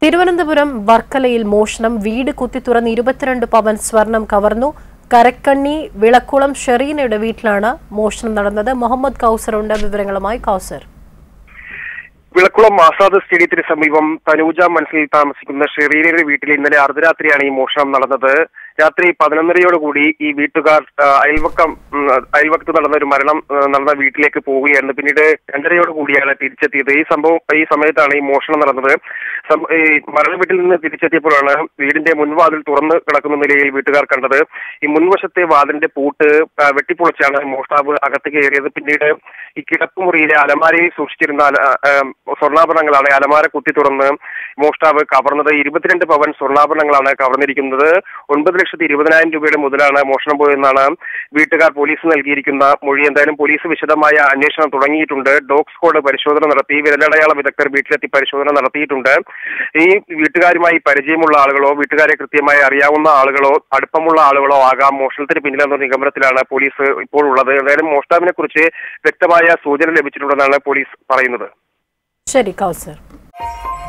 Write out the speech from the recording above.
തിരുവനന്തപുരം വർക്കലയിൽ മോഷണം വീട് കുത്തിത്തുറന്ന് ഇരുപത്തിരണ്ട് പവൻ സ്വർണം കവർന്നു കരക്കണ്ണി വിളക്കുളം ഷെറീനയുടെ വീട്ടിലാണ് മോഷണം നടന്നത് മുഹമ്മദ് കൗസറുണ്ട് വിവരങ്ങളുമായി കൗസർ വിളക്കുളം ആസാദ് സ്റ്റേഡിയത്തിന് സമീപം തനൂജ മനസ്സിൽ താമസിക്കുന്ന ഷെറീനയുടെ വീട്ടിൽ ഇന്നലെ അർദ്ധരാത്രിയാണ് ഈ മോഷണം നടന്നത് രാത്രി പതിനൊന്നരയോടുകൂടി ഈ വീട്ടുകാർ ആ, അയൽവക്കം ഉം, അയൽവക്കത്ത് നടന്ന ഒരു മരണം ആ, നടന്ന വീട്ടിലേക്ക് പോവുകയായിരുന്നു പിന്നീട് രണ്ടരയോട് കൂടിയാണ് തിരിച്ചെത്തിയത് ഈ സംഭവം ഈ സമയത്താണ് ഈ മോഷണം നടന്നത് സം- ഈ മരണ വീട്ടിൽ നിന്ന് തിരിച്ചെത്തിയപ്പോഴാണ് വീടിന്റെ മുൻവാതിൽ തുറന്ന് കിടക്കുന്ന നിലയിൽ വീട്ടുകാർ കണ്ടത് ഈ മുൻവശത്തെ വാതിലിന്റെ പൂട്ട് ആ, വെട്ടിപ്പൊളിച്ചാണ് മോഷ്ടാവ് അകത്ത് കയറിയത് പിന്നീട് ഈ കിടപ്പുമുറിയിലെ അലമാരയിൽ സൂക്ഷിച്ചിരുന്ന അല- ആ, സ്വർണ്ണാഭരണങ്ങളാണ് അലമാര കുത്തി തുറന്ന് മോഷ്ടാവ് കവർന്നത് ഇരുപത്തിരണ്ട് പവൻ സ്വർണ്ണാഭരണങ്ങളാണ് കവർന്നിരിക്കുന്നത് ഒൻപത് ലക്ഷത്തി ഇരുപതിനായിരം രൂപയുടെ മുതലാണ് മോഷണം പോയെന്നാണ് വീട്ടുകാർ പോലീസ് നൽകിയിരിക്കുന്ന മൊഴി എന്തായാലും പോലീസ് വിശദമായ അന്വേഷണം തുടങ്ങിയിട്ടുണ്ട് ഡോഗ് സ്ക്വാഡ് പരിശോധന നടത്തി വിരലടയാള വിദഗ്ധർ വീട്ടിലെത്തി പരിശോധന നടത്തിയിട്ടുണ്ട് ഈ വീട്ടുകാരുമായി പരിചയമുള്ള ആളുകളോ വീട്ടുകാരെ കൃത്യമായി അറിയാവുന്ന ആളുകളോ അടുപ്പമുള്ള ആളുകളോ ആകാം മോഷണത്തിന് പിന്നിലെന്ന നിഗമനത്തിലാണ് പോലീസ് ഇപ്പോൾ ഉള്ളത് എന്തായാലും മോഷ്ടാവിനെ കുറിച്ച് വ്യക്തമായ സൂചന ലഭിച്ചിട്ടുണ്ടെന്നാണ് പോലീസ് പറയുന്നത് ശരി കൗസർ